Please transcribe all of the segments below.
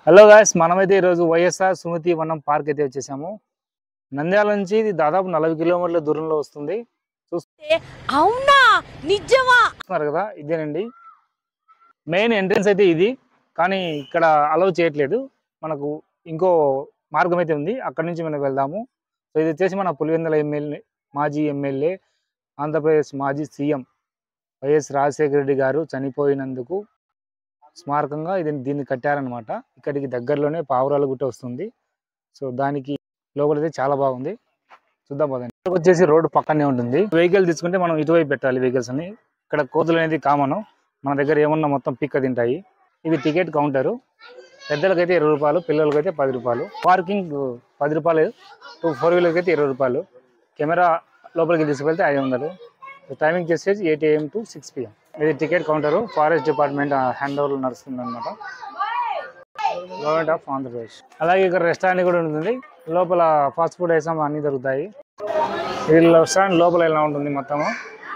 Hello guys మనమైతే ఈరోజు వైఎస్ఆర్ సుమతి వనం పార్క్ అయితే వచ్చేసాము నంద్యాల నుంచి ఇది దాదాపు నలభై కిలోమీటర్ల దూరంలో వస్తుంది అవునా నిజమా చూస్తున్నారు కదా ఇదేనండి మెయిన్ ఎంట్రన్స్ అయితే ఇది కానీ ఇక్కడ అలౌ చేయట్లేదు మనకు ఇంకో మార్గం అయితే ఉంది అక్కడి నుంచి మనం వెళ్దాము సో ఇది వచ్చేసి మన పులివెందుల ఎమ్మెల్యే మాజీ ఎమ్మెల్యే ఆంధ్రప్రదేశ్ మాజీ సీఎం వైఎస్ రాజశేఖర రెడ్డి గారు చనిపోయినందుకు స్మారకంగా ఇది దీన్ని కట్టారనమాట ఇక్కడికి దగ్గరలోనే పావురాల గుట్ట వస్తుంది సో దానికి లోపలైతే చాలా బాగుంది చూద్దాం పదండి ఇక్కడికి వచ్చేసి రోడ్డు పక్కనే ఉంటుంది వెహికల్ తీసుకుంటే మనం ఇటువైపు పెట్టాలి వెహికల్స్ అని ఇక్కడ కోతులు అనేది కామన్ మన దగ్గర ఏమన్నా మొత్తం పిక్క తింటాయి ఇది టికెట్ కౌంటరు పెద్దలకైతే ఇరవై రూపాయలు పిల్లలకైతే పది రూపాయలు పార్కింగ్ పది రూపాయలు టూ ఫోర్ వీలర్కి అయితే ఇరవై రూపాయలు కెమెరా లోపలికి తీసుకెళ్తే ఐదు వందలు టైమింగ్ చేసేసి eight AM to six PM ఇది ticket counter forest department hand over నడుస్తుంది అనమాట గవర్నమెంట్ ఆఫ్ ఆంధ్రప్రదేశ్ అలాగే ఇక్కడ రెస్టారెంట్ కూడా ఉంటుంది లోపల ఫాస్ట్ ఫుడ్ ఐటమ్ అన్ని దొరుకుతాయి ఇది రెస్టారెంట్ లోపల ఎలా ఉంటుంది మొత్తము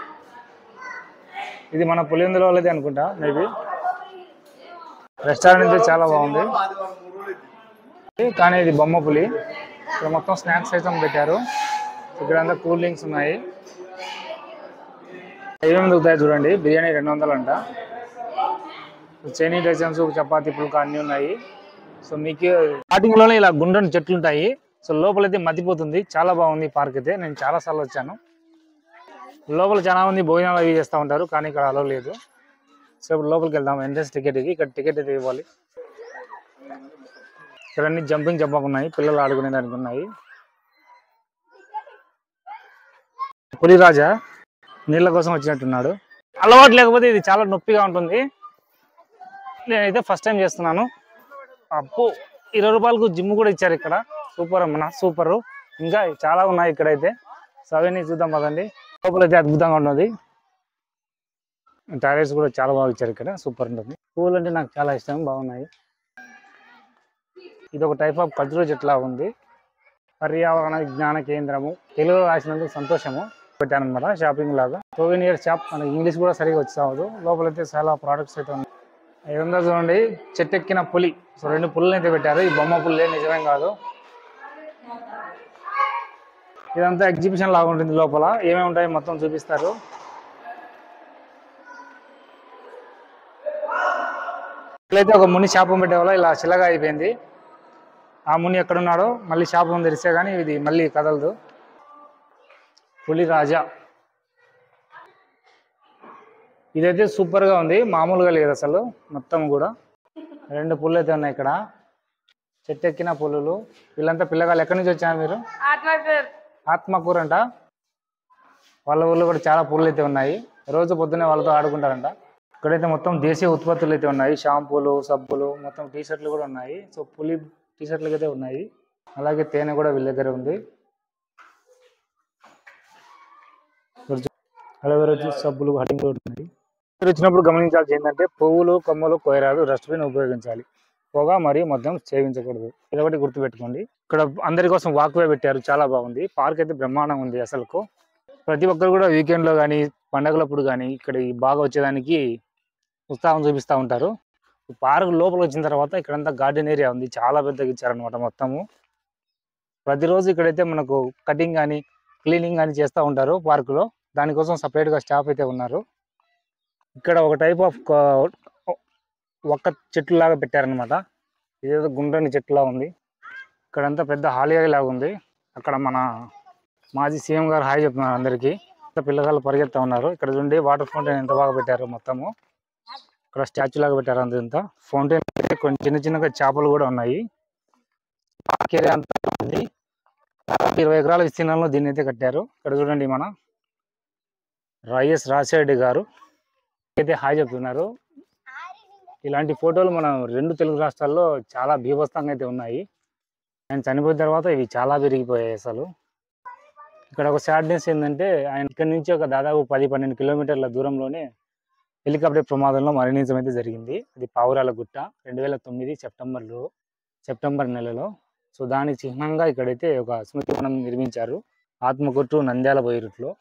ఇది మన పులివెందుల వాళ్ళది అనుకుంటా మేబీ రెస్టారెంట్ అయితే చాలా బాగుంది కానీ ఇది బొమ్మ పులి ఇక్కడ మొత్తం స్నాక్స్ ఐటమ్ పెట్టారు ఇక్కడ అంతా కూల్ డ్రింక్స్ ఉన్నాయి ఏమేమి దొరుకుతాయి చూడండి బిర్యానీ రెండు వందలు అంట చైనీస్ ఐటమ్స్ చపాతీ పుల్కా అన్నీ ఉన్నాయి సో మీకు స్టార్టింగ్ లోనే ఇలా గుండ్రని చెట్లు ఉంటాయి సో లోపలైతే మతిపోతుంది చాలా బాగుంది ఈ పార్క్ అయితే నేను చాలా సార్లు వచ్చాను లోపల చాలా మంది భోజనాలు అవి చేస్తూ ఉంటారు కానీ ఇక్కడ అలవ్ లేదు సో ఇప్పుడు లోపలికి వెళ్దాం ఎంట్రన్స్ టికెట్కి ఇక్కడ టికెట్ అయితే ఇవ్వాలి ఇక్కడ అన్ని జంపింగ్ జంపకు ఉన్నాయి పిల్లలు ఆడుకునే దానికి ఉన్నాయి పులిరాజా నీళ్ళ కోసం వచ్చినట్టున్నాడు అలవాటు లేకపోతే ఇది చాలా నొప్పిగా ఉంటుంది నేనైతే ఫస్ట్ టైం చేస్తున్నాను అప్పు ఇరవై రూపాయలకు జిమ్ కూడా ఇచ్చారు ఇక్కడ సూపర్ అమ్మన సూపర్ ఇంకా చాలా ఉన్నాయి ఇక్కడైతే సో అవన్నీ చూద్దాం పదండి లోపల అయితే అద్భుతంగా ఉన్నది టాయిలెట్స్ కూడా చాలా బాగా ఇచ్చారు ఇక్కడ సూపర్ ఉంటుంది పూలు అంటే నాకు చాలా ఇష్టం బాగున్నాయి ఇది ఒక టైప్ ఆఫ్ ఖర్జూర చెట్లా ఉంది పర్యావరణ విజ్ఞాన కేంద్రము తెలుగులో రాసినందుకు సంతోషము పెట్టానమాట షాపింగ్ లాగా సోవెనియర్ షాప్ మనకి ఇంగ్లీష్ కూడా సరిగా వచ్చావు లోపలైతే చాలా ప్రోడక్ట్స్ అయితే ఉన్నాయి ఏముందో చూడండి చెట్టు ఎక్కిన పులి సో రెండు పుల్లని అయితే పెట్టారు ఈ బొమ్మ పుల్లే నిజమేం కాదు ఇదంతా ఎగ్జిబిషన్ లాగా ఉంటుంది లోపల ఏమేమి ఉంటాయి మొత్తం చూపిస్తారు ఇట్లయితే ఒక ముని శాపం పెట్టే వల్ల ఇలా చిల్లగా అయిపోయింది ఆ ముని ఎక్కడున్నాడో మళ్ళీ శాపం తెరిస్తే కానీ ఇది మళ్ళీ కదలదు పులి రాజా ఇదైతే సూపర్ గా ఉంది మామూలుగా లేదు అసలు మొత్తం కూడా రెండు పుల్లు అయితే ఉన్నాయి ఇక్కడ చెట్టు ఎక్కిన పుల్లులు వీళ్ళంతా పిల్లగాళ్ళు ఎక్కడి నుంచి వచ్చారు మీరు ఆత్మకూర అంట వాళ్ళ ఊర్లో కూడా చాలా పుల్లు అయితే ఉన్నాయి రోజు పొద్దున్నే వాళ్ళతో ఆడుకుంటారంట ఇక్కడైతే మొత్తం దేశీయ ఉత్పత్తులు అయితే ఉన్నాయి షాంపూలు సబ్బులు మొత్తం టీ షర్ట్లు కూడా ఉన్నాయి సో పులి టీ షర్ట్లు అయితే ఉన్నాయి అలాగే తేనె కూడా వీళ్ళ దగ్గర ఉంది అలోవెరా జ్యూస్ సబ్బులు హటింగ్ కూడా ఉన్నాయి మీరు వచ్చినప్పుడు గమనించాల్సి ఏంటంటే పువ్వులు కొమ్మలు కోయరాదు డస్ట్బిన్ ఉపయోగించాలి పొగ మరియు మద్యం సేవించకూడదు ఇది ఒకటి గుర్తుపెట్టుకోండి ఇక్కడ అందరి కోసం వాక్వే పెట్టారు చాలా బాగుంది పార్క్ అయితే బ్రహ్మాండంగా ఉంది అసలుకు ప్రతి ఒక్కరు కూడా weekend లో కానీ పండగలప్పుడు కానీ ఇక్కడ ఈ బాగా వచ్చేదానికి ఉత్సాహం చూపిస్తూ ఉంటారు పార్క్ లోపల వచ్చిన తర్వాత ఇక్కడంతా గార్డెన్ ఏరియా ఉంది చాలా పెద్దగా ఇచ్చారనమాట మొత్తము ప్రతిరోజు ఇక్కడైతే మనకు కటింగ్ కానీ క్లీనింగ్ కానీ చేస్తూ ఉంటారు పార్కులో దానికోసం సపరేట్గా స్టాఫ్ అయితే ఉన్నారు ఇక్కడ ఒక టైప్ ఆఫ్ ఒక్క చెట్లు లాగా పెట్టారనమాట ఇదేదో గుండ్రని చెట్టులా ఉంది ఇక్కడంతా పెద్ద హాలియా లాగా ఉంది అక్కడ మన మాజీ సీఎం గారు హాయ్ చెప్తున్నారు అందరికీ ఇంకా పిల్లగాళ్ళు పరిగెత్తా ఉన్నారు ఇక్కడ చూడండి వాటర్ ఫౌంటైన్ ఎంత బాగా పెట్టారు మొత్తము ఇక్కడ స్టాచ్యూ లాగా పెట్టారు అంతా ఫౌంటైన్ కొన్ని చిన్న చిన్నగా చేపలు కూడా ఉన్నాయి పార్క్ ఏరియా అంతా ఉంది దాదాపు ఇరవై ఎకరాల విస్తీర్ణంలో దీన్ని అయితే కట్టారు ఇక్కడ చూడండి మన వైఎస్ రాజశేఖర గారు అయితే హాయ్ చెప్తున్నారు ఇలాంటి ఫోటోలు మన రెండు తెలుగు రాష్ట్రాల్లో చాలా బీభత్సంగా అయితే ఉన్నాయి ఆయన చనిపోయిన తర్వాత ఇవి చాలా పెరిగిపోయాయి అసలు ఇక్కడ ఒక సాడ్నెస్ ఏంటంటే ఆయన ఇక్కడ నుంచి ఒక దాదాపు పది పన్నెండు కిలోమీటర్ల దూరంలోనే హెలికాప్టర్ ప్రమాదంలో మరణించడం అయితే జరిగింది అది పావురాల గుట్ట రెండు వేల తొమ్మిది సెప్టెంబర్లో సెప్టెంబర్ నెలలో సో దానికి చిహ్నంగా ఇక్కడైతే ఒక స్మృతి వనం నిర్మించారు ఆత్మకొట్టు నంద్యాల బైరుట్లో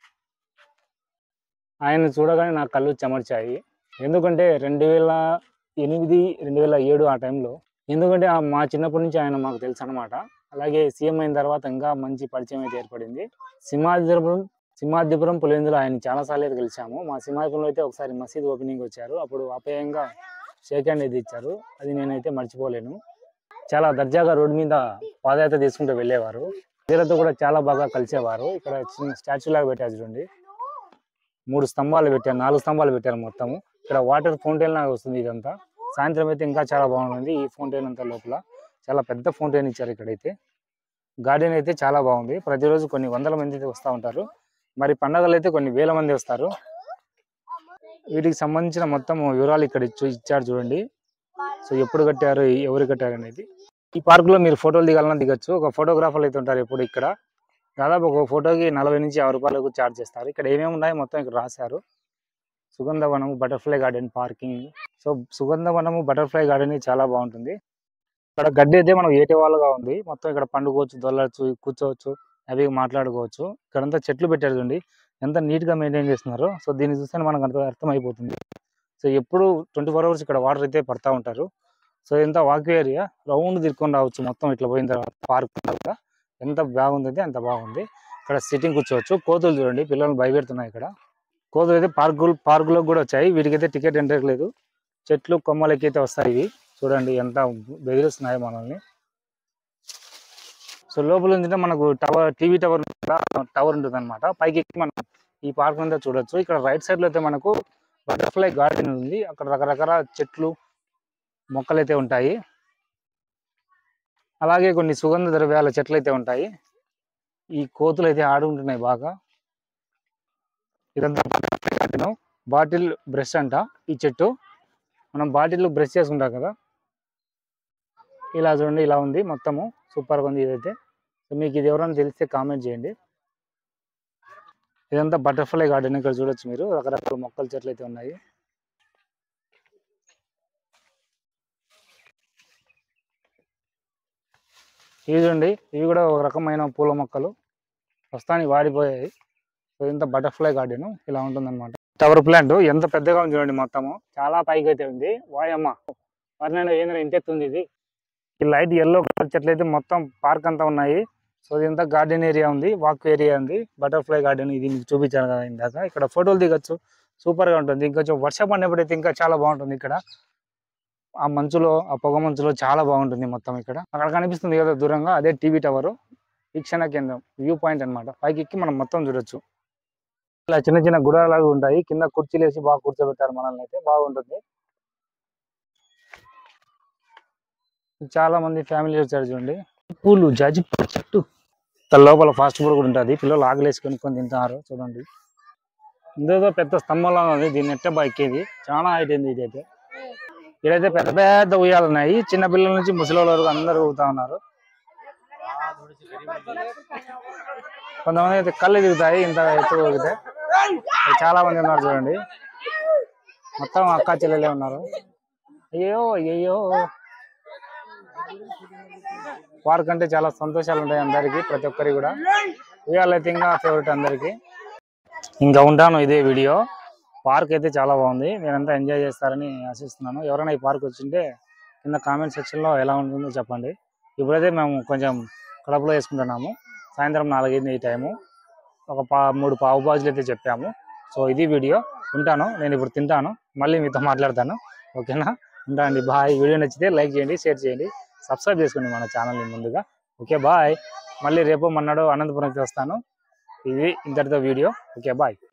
ఆయన చూడగానే నా కళ్ళు చెమర్చాయి ఎందుకంటే రెండు వేల ఎనిమిది రెండు వేల ఏడు ఆ టైంలో ఎందుకంటే ఆ మా చిన్నప్పటి నుంచి ఆయన మాకు తెలుసు అనమాట అలాగే సీఎం అయిన తర్వాత ఇంకా మంచి పరిచయం అయితే ఏర్పడింది సింహాద్రిపురం సింహాద్రిపురం పులివెందులు ఆయన చాలాసార్లు అయితే కలిసాము మా సింహాద్రిపురంలో అయితే ఒకసారి మసీద్ ఓపెనింగ్ వచ్చారు అప్పుడు ఆప్యాయంగా షేక్ హ్యాండ్ అయితే ఇచ్చారు అది నేనైతే మర్చిపోలేను చాలా దర్జాగా రోడ్డు మీద పాదయాత్ర తీసుకుంటూ వెళ్ళేవారు ప్రజలతో కూడా చాలా బాగా కలిసేవారు ఇక్కడ చిన్న స్టాచ్యూ లాగా పెట్టారు చూడండి మూడు స్తంభాలు పెట్టారు నాలుగు స్తంభాలు పెట్టారు మొత్తము ఇక్కడ వాటర్ ఫౌంటైన్ లాగా వస్తుంది ఇదంతా సాయంత్రం అయితే ఇంకా చాలా బాగుంటుంది ఈ ఫౌంటైన్ అంతా లోపల చాలా పెద్ద ఫౌంటైన్ ఇచ్చారు ఇక్కడైతే గార్డెన్ అయితే చాలా బాగుంది ప్రతిరోజు కొన్ని వందల మంది అయితే వస్తూ ఉంటారు మరి పండగలు అయితే కొన్ని వేల మంది వస్తారు వీటికి సంబంధించిన మొత్తం వివరాలు ఇక్కడ ఇచ్చు- ఇచ్చారు చూడండి సో ఎప్పుడు కట్టారు ఎవరు కట్టారు అనేది ఈ పార్క్ లో మీరు ఫోటోలు దిగాలన్నా దిగచ్చు ఒక ఫోటోగ్రాఫర్లు అయితే ఉంటారు ఎప్పుడు ఇక్కడ దాదాపు ఒక ఫోటోకి నలభై నుంచి యాభై రూపాయలకు ఛార్జ్ చేస్తారు ఇక్కడ ఏమేమి ఉన్నాయో మొత్తం ఇక్కడ రాశారు Sugandhavanamu butterfly garden parking so Sugandhavanamu butterfly garden చాలా బాగుంటుంది ఇక్కడ గడ్డి అయితే మనకు ఏటే వాళ్ళుగా ఉంది మొత్తం ఇక్కడ పండుకోవచ్చు దొల్లచ్చు కూర్చోవచ్చు అవి మాట్లాడుకోవచ్చు ఇక్కడంతా చెట్లు పెట్టారు చూడండి ఎంత నీట్ గా మెయింటైన్ చేస్తున్నారు సో దీన్ని చూస్తే మనకు అంత అర్థమైపోతుంది సో ఎప్పుడు ట్వంటీ ఫోర్ అవర్స్ ఇక్కడ వాటర్ అయితే పడతా ఉంటారు సో ఎంత వాక్ ఏరియా రౌండ్ తిరుక్కొని రావచ్చు మొత్తం ఇట్లా పోయిన తర్వాత పార్క్ తర్వాత ఎంత బాగుంది అంత బాగుంది ఇక్కడ సిట్టింగ్ కూర్చోవచ్చు కోతులు చూడండి పిల్లలు భయపెడుతున్నాయి ఇక్కడ కోతులు అయితే పార్కు పార్కులో కూడా వచ్చాయి వీటికైతే టికెట్ ఎంటర్ లేదు చెట్లు కొమ్మలకి అయితే వస్తాయి ఇవి చూడండి ఎంత బెదిరిస్తున్నాయి మనల్ని సో లోపల ఉంటే మనకు టవర్ టీవీ టవర్ టవర్ ఉంటుంది అనమాట పైకి ఎక్కి మనం ఈ పార్క్ అంతా చూడొచ్చు ఇక్కడ రైట్ సైడ్ లో అయితే మనకు బటర్ఫ్లై గార్డెన్ ఉంది అక్కడ రకరకాల చెట్లు మొక్కలు అయితే ఉంటాయి అలాగే కొన్ని సుగంధ ద్రవ్యాల చెట్లు అయితే ఉంటాయి ఈ కోతులు అయితే ఆడుకుంటున్నాయి బాగా ఇదంతా butterfly garden. బాటిల్ బ్రష్ అంట ఈ చెట్టు మనం బాటిల్ బ్రష్ చేసుకుంటాం కదా ఇలా చూడండి ఇలా ఉంది మొత్తము సూపర్గా ఉంది ఇదైతే సో మీకు ఇది ఎవరైనా తెలిస్తే కామెంట్ చేయండి ఇదంతా బటర్ఫ్లై గార్డెన్ ఇక్కడ చూడొచ్చు మీరు రకరకాల మొక్కల చెట్లు అయితే ఉన్నాయి ఇవి చూడండి ఇవి కూడా ఒక రకమైన పూల మొక్కలు ప్రస్తుతానికి వాడిపోయాయి సో ఇంత బటర్ఫ్లై గార్డెన్ ఇలా ఉంటుందన్నమాట టవర్ ప్లాంట్ ఎంత పెద్దగా ఉంది చూడండి మొత్తము చాలా పైకి అయితే ఉంది వాయమ్మ వర్ణంలో ఏంద్ర ఇంత ఎత్తుంది ఇది ఈ లైట్ ఎల్లో కలర్ చెట్లు అయితే మొత్తం పార్క్ అంతా ఉన్నాయి సో ఇదంతా గార్డెన్ ఏరియా ఉంది వాక్ ఏరియా ఉంది బటర్ఫ్లై గార్డెన్ ఇది మీకు చూపించాను కదా ఇందాక ఇక్కడ ఫోటోలు దిగచ్చు సూపర్ గా ఉంటుంది ఇంకొంచెం వర్షం పడినప్పుడైతే ఇంకా చాలా బాగుంటుంది ఇక్కడ ఆ మంచులో ఆ పొగ మంచులో చాలా బాగుంటుంది మొత్తం ఇక్కడ అక్కడ కనిపిస్తుంది కదా దూరంగా అదే టీవీ టవర్ వీక్షణ కేంద్రం వ్యూ పాయింట్ అన్నమాట పైకి ఎక్కి మనం మొత్తం చూడొచ్చు ఇలా చిన్న చిన్న గుడారాలు ఉంటాయి కింద కుర్చీలు వేసి బాగా కూర్చోబెట్టారు మనల్ని అయితే బాగుంటుంది చాలా మంది ఫ్యామిలీ వచ్చారు చూడండి పూలు జాజి పూల చెట్టు దాని లోపల ఫాస్ట్ ఫుడ్ కూడా ఉంటుంది పిల్లలు ఆకలేసి కొనుక్కొని తింటున్నారు చూడండి ఇందులో పెద్ద స్తంభంలా ఉంది దీన్ని ఎట్టే బాగా ఎక్కేది చాలా హైట్ అయింది ఇదైతే ఇదైతే పెద్ద పెద్ద ఉయ్యాలు ఉన్నాయి చిన్న పిల్లల నుంచి ముసలి వరకు అందరూ ఊగుతా ఉన్నారు కొంతమంది అయితే కళ్ళు దిగుతాయి ఇంత ఎత్తు ఊగితే ఇక్కడ చాలా మంది ఉన్నారు చూడండి మొత్తం అక్క చెల్లెలే ఉన్నారు అయ్యో అయ్యో పార్క్ అంటే చాలా సంతోషాలు ఉంటాయి అందరికి ప్రతి ఒక్కరికి కూడా ఉయ్యాలు అయితే ఇంకా ఫేవరెట్ అందరికి ఇంకా ఉంటాను ఇదే వీడియో పార్క్ అయితే చాలా బాగుంది మీరంతా ఎంజాయ్ చేస్తారని ఆశిస్తున్నాను ఎవరైనా ఈ పార్క్ వచ్చింటే కింద కామెంట్ సెక్షన్ లో ఎలా ఉంటుందో చెప్పండి ఇప్పుడైతే మేము కొంచెం కడపలో వేసుకుంటున్నాము సాయంత్రం నాలుగైంది ఈ టైము ఒక పా మూడు పావు బాజులు అయితే చెప్పాము సో ఇది వీడియో ఉంటాను నేను ఇప్పుడు తింటాను మళ్ళీ మీతో మాట్లాడతాను ఓకేనా ఉంటానండి బాయ్ వీడియో నచ్చితే లైక్ చేయండి షేర్ చేయండి సబ్స్క్రైబ్ చేసుకోండి మన ఛానల్ని ముందుగా ఓకే బాయ్ మళ్ళీ రేపు మన్నాడు అనంతపురంకి వస్తాను ఇది ఇంతటితో వీడియో ఓకే బాయ్